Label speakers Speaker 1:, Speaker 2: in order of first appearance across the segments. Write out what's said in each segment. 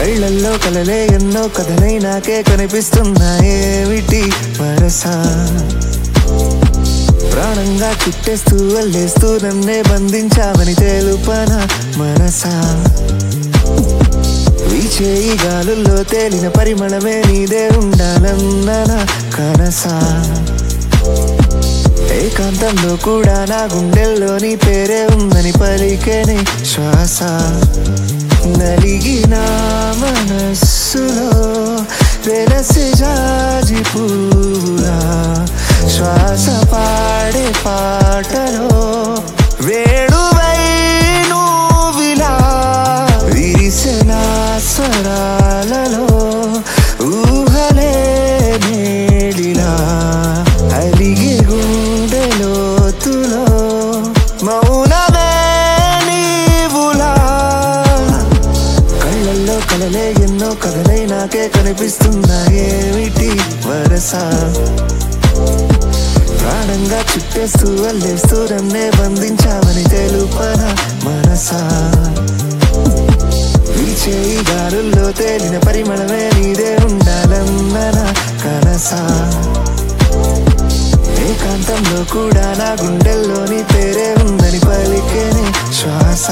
Speaker 1: కళ్ళల్లో కలలే ఎన్నో కథలై నాకే కనిపిస్తున్నాయేమిటి వరసా ప్రాణంగా చుట్టేస్తూ అల్లేస్తూ నన్నే బంధించావని తెలుపన మనసా వీచే ఈ గాలుల్లో తేలిన పరిమళమే నీదే ఉండాలన్న నా కనసా ఏకాంతంలో కూడా నా గుండెల్లో నీ పేరే ఉందని పలికేనే శ్వాస నలిగిన మనస్సులో వెలసి జాజి పూరా శ్వాస పాడే పాటలో వేణువై నువ్విలా విరిసిన స్వరాలలో ఊహలే నేడిలా అలిగే గుండె లోతులో మౌనమే నీవులా కళ్ళల్లో కలలే ఎన్నో కథలై నాకే కనిపిస్తున్నాయేమిటి వరసా ప్రాణంగా చుట్టేస్తూ అల్లేస్తూ నన్నే బంధించావని తెలుపన మనసా వీచే ఈ గాలుల్లో తేలిన పరిమళమే నీదే ఉండాలన్న నా కనసా ఏకాంతంలో కూడా నా గుండెల్లో నీ పేరే ఉందని పలికేనే శ్వాస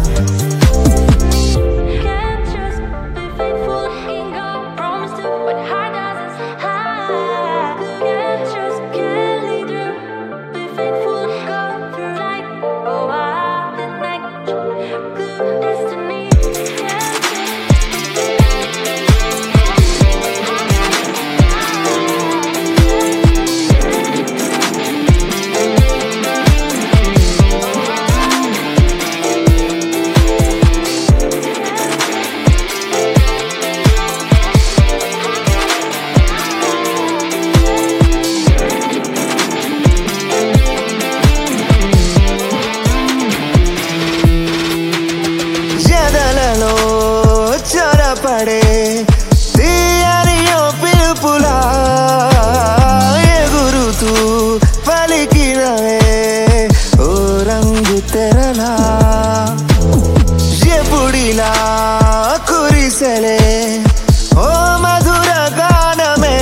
Speaker 2: Can't just be faithful and go promise to what heart does is hide. Can't just can't lead through. Be faithful and go through life. Oh, I the night. Good destiny. Can't
Speaker 1: జదలలో చొరపడే తీయని ఓ పిలుపులా ఎగురుతూ పలికినవే ఓ రంగు తెరలా ఎప్పుడిలా కురిసెలే ఓ మధుర గానమే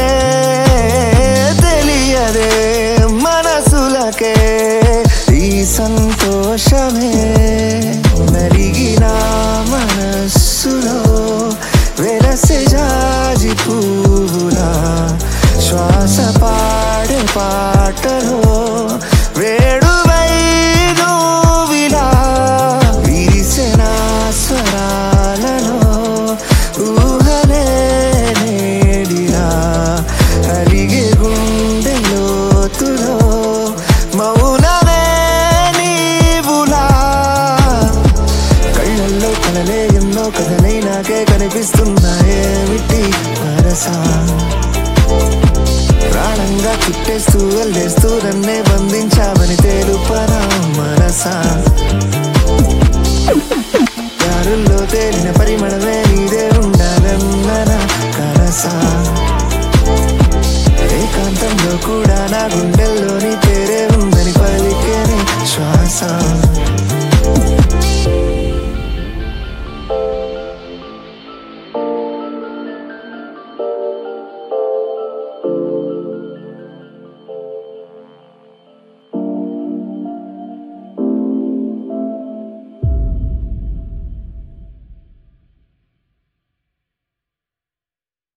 Speaker 1: తెలియదే మనసులకే ఈ సంతోషమే నలిగిన మనస్సులో వెలసె జాజి పువ్వులా శ్వాస పాడే పాటలో వేడువై నువ్విలా విరిసిన స్వరాలలో ఊహలే నేడిలా అలిగే గుండె లోతులో మౌనమే నీవులా కళ్ళల్లో కలలే ఎన్నో కథలై నాకే కనిపిస్తున్నాయేమిటి వరసా ప్రాణంగా చుట్టేస్తూ అల్లేస్తూ నన్నే బంధించావని తెలుపనా మనసా దారుల్లో తేలిన పరిమళమే నీదే